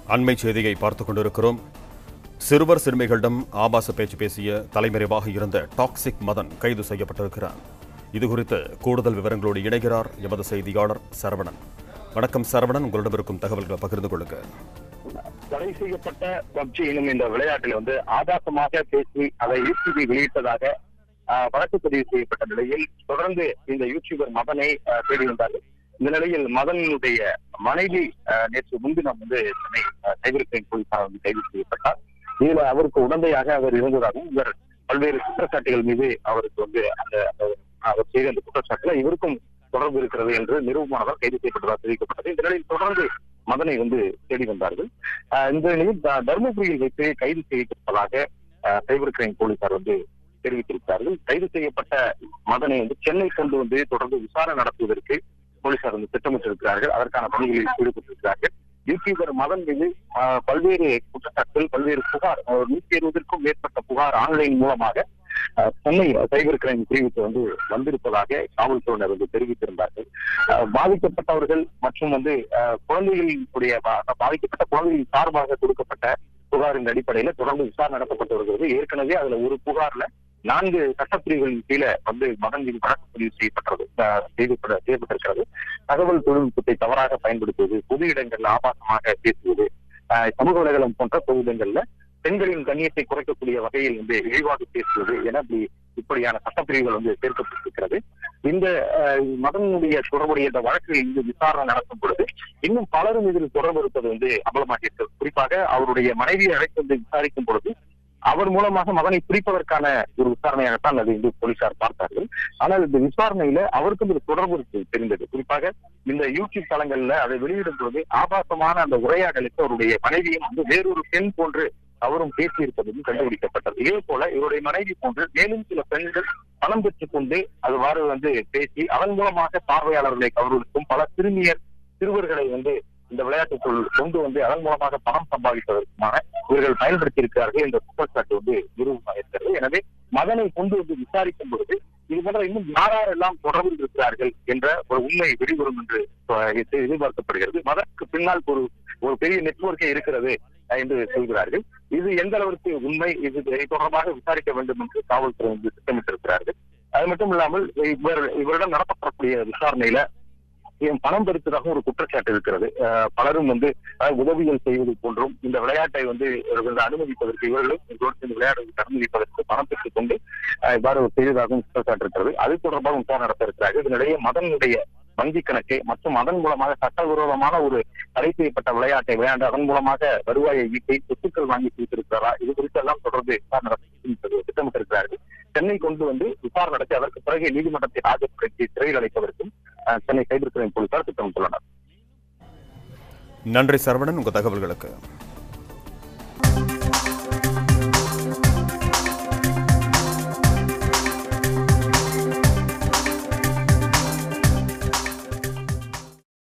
அண்மை செய்தியை பார்த்துக் கொண்டிருக்கிறோம் சிறுவர் சிறுமிகளிடம் ஆபாச பேச்சு பேசிய தலைமறைவாக இருந்த டாக்ஸிக் மதன் கைது செய்யப்பட்டிருக்கிறார் இது குறித்து கூடுதல் விவரங்களோடு இணைகிறார் எமது செய்தியாளர் சரவணன் வணக்கம் சரவணன் உங்களிடம் இருக்கும் தகவல்களை பகிர்ந்து கொள்ளுங்க தடை செய்யப்பட்ட பப்ஜி எனும் இந்த விளையாட்டில் வந்து ஆபாசமாக பேசி அதை யூடியூபை வெளியிட்டதாக ஆஹ், வழக்கு பதிவு செய்யப்பட்ட நிலையில் தொடர்ந்து இந்த யூடியூபர் மதனை ஆஹ், தேடி வந்தார்கள் இந்த நிலையில் மதனுடைய மனைவி ஆஹ், நேற்று முன்தினம் வந்து சென்னை ஆஹ், சைபர் கிரைம் போலீசார் வந்து கைது செய்யப்பட்டார் இதுல அவருக்கு உடந்தையாக அவர் இருந்ததாகவும் இவர் பல்வேறு குற்றச்சாட்டுகள் மீது அவருக்கு வந்து அந்த அந்த- அவர் செய்த அந்த குற்றச்சாட்டுல இவருக்கும் தொடர்பு இருக்கிறது என்று நிரூபமானவர் கைது செய்யப்பட்டதாக தெரிவிக்கப்பட்டது இந்த நிலையில் தொடர்ந்து மதனை வந்து தேடி வந்தார்கள் ஆஹ் இந்த நிலையில் த- தருமபுரியில் வைத்து கைது செய்யப்பட்டதாக ஆஹ், சைபர் கிரைம் போலீசார் வந்து தெரிவித்திருக்கிறார்கள் கைது செய்யப்பட்ட மதனை வந்து சென்னை கொண்டு வந்து தொடர்ந்து விசாரணை நடத்துவதற்கு போலீசார் வந்து திட்டமிட்டிருக்கிறார்கள் அதற்கான பணிகளில் ஈடுபட்டிருக்கிறார்கள் யூடியூபர் மதன் மீது ஆஹ், பல்வேறு குற்றச்சாட்டுகள் பல்வேறு புகார் ஆஹ், நூத்தி இருபதற்கும் மேற்பட்ட புகார் ஆன்லைன் மூலமாக ஆஹ், சென்னை சைபர் கிரைம் பிரிவுக்கு வந்து வந்திருப்பதாக காவல்துறையினர் வந்து தெரிவித்திருந்தார்கள் ஆஹ், பாதிக்கப்பட்டவர்கள் மற்றும் வந்து ஆஹ், குழந்தைகளினுடைய பா- பாதிக்கப்பட்ட குழந்தைகளின் சார்பாக கொடுக்கப்பட்ட புகாரின் அடிப்படையில தொடர்ந்து விசாரணை நடத்தப்பட்டு வருகிறது ஏற்கனவே அதுல ஒரு புகார்ல நான்கு சட்டப்பிரிவுகளின் கீழே வந்து மகன் மீது வழக்கு பதிவு செய்யப்பட்டது ஆஹ், செய்யப்பட- செய்யப்பட்டிருக்கிறது தகவல் தொழில்நுட்பத்தை தவறாக பயன்படுத்துவது பொது இடங்கள்ல ஆபாசமாக பேசுவது ஆஹ், சமூக வலைதளம் போன்ற பொது இடங்கள்ல பெண்களின் கண்ணியத்தை குறைக்கக்கூடிய வகையில் வந்து இழிவாக பேசுவது என இப்படி இப்படியான சட்டப்பிரிவுகள் வந்து சேர்க்கப்பட்டிருக்கிறது இந்த ஆஹ், மகனுடைய தொடர்புடைய இந்த வழக்கில் இங்கு விசாரணை நடத்தும் பொழுது இன்னும் பலரும் இதில் தொடர்பு இருப்பது வந்து அமலமாகியிருக்கிறது குறிப்பாக அவருடைய மனைவியை அழைத்து வந்து விசாரிக்கும் பொழுது அவர் மூலமாக மகனை பிரிப்பதற்கான ஒரு விசாரணையாகத்தான் அது வந்து போலீசார் பார்த்தார்கள் ஆனால் இந்த விசாரணையில அவருக்கும் ஒரு தொடர்பு இருக்கு தெரிந்தது குறிப்பாக இந்த யூடியூப் தளங்கள்ல அதை வெளியிடும் பொழுது ஆபாசமான அந்த உரையாடலுக்கு அவருடைய மனைவியும் வந்து வேறொரு பெண் போன்று அவரும் பேசியிருப்பதும் கண்டுபிடிக்கப்பட்டது இதே போல இவருடைய மனைவி போன்று மேலும் சில பெண்கள் பணம் பெற்றுக் கொண்டு அதுவாறு வந்து பேசி அதன் மூலமாக பார்வையாளர்களை கவர்வதற்கும் பல சிறுமியர் சிறுவர்களை வந்து இந்த விளையாட்டுக்குள் கொண்டு வந்து அதன் மூலமாக பணம் சம்பாதிப்பதற்குமான இவர்கள் பயன்படுத்தி இருக்கிறார்கள் என்ற குற்றச்சாட்டு வந்து நிரூபமாக இருக்கிறது எனவே மகனை கொண்டு வந்து விசாரிக்கும் பொழுது இது போன்ற இன்னும் யாரெல்லாம் தொடர்பில் இருக்கிறார்கள் என்ற ஒரு உண்மை வெளிவரும் என்று அஹ், எதிர்- எதிர்பார்க்கப்படுகிறது மதற்கு பின்னால் ஒரு ஒரு பெரிய நெட்வொர்க்கே இருக்கிறது அஹ், என்று சொல்கிறார்கள் இது எந்த அளவிற்கு உண்மை இது இது தொடர்பாக விசாரிக்க வேண்டும் என்று காவல்துறை வந்து திட்டமிட்டிருக்கிறார்கள் அது மட்டும் இல்லாமல் இவர் இவரிடம் நடத்தப்படக்கூடிய விசாரணையில இவன் பணம் பெருத்ததாக ஒரு குற்றச்சாட்டு இருக்கிறது அஹ் பலரும் வந்து அஹ், உதவிகள் செய்வது போன்றும் இந்த விளையாட்டை வந்து இவர்கள் அனுமதிப்பதற்கு இவர்களும் இவர்களோடு சேர்ந்து விளையாடுவதற்கு அனுமதிப்பதற்கு பணம் பெற்றுக் கொண்டு அஹ், இவ்வாறு செய்ததாகவும் குற்றச்சாட்டு இருக்கிறது அது தொடர்பாக விசாரணை நடத்த இருக்கிறார்கள் இதனிடையே மதனுடைய வங்கி கணக்கு மற்றும் அதன் மூலமாக சட்டவிரோதமான ஒரு தடை செய்யப்பட்ட விளையாட்டை விளையாண்டு அதன் மூலமாக வருவாயை ஈட்டி சொத்துக்கள் வாங்கி கொடுத்திருக்கிறாரா இது குறித்து எல்லாம் தொடர்ந்து விசாரணை நடத்தி திட்டமிட்டிருக்கிறார்கள் சென்னை கொண்டு வந்து விசாரணை நடத்தி அதற்கு பிறகு நீதிமன்றத்தை ஆஜர்படுத்தி சிறையில் அடைப்பதற்கும் அஹ், சென்னை சைபர் கிரைம் போலீசார் திட்டமிட்டுள்ளனர் நன்றி சரவணன் உங்க தகவல்களுக்கு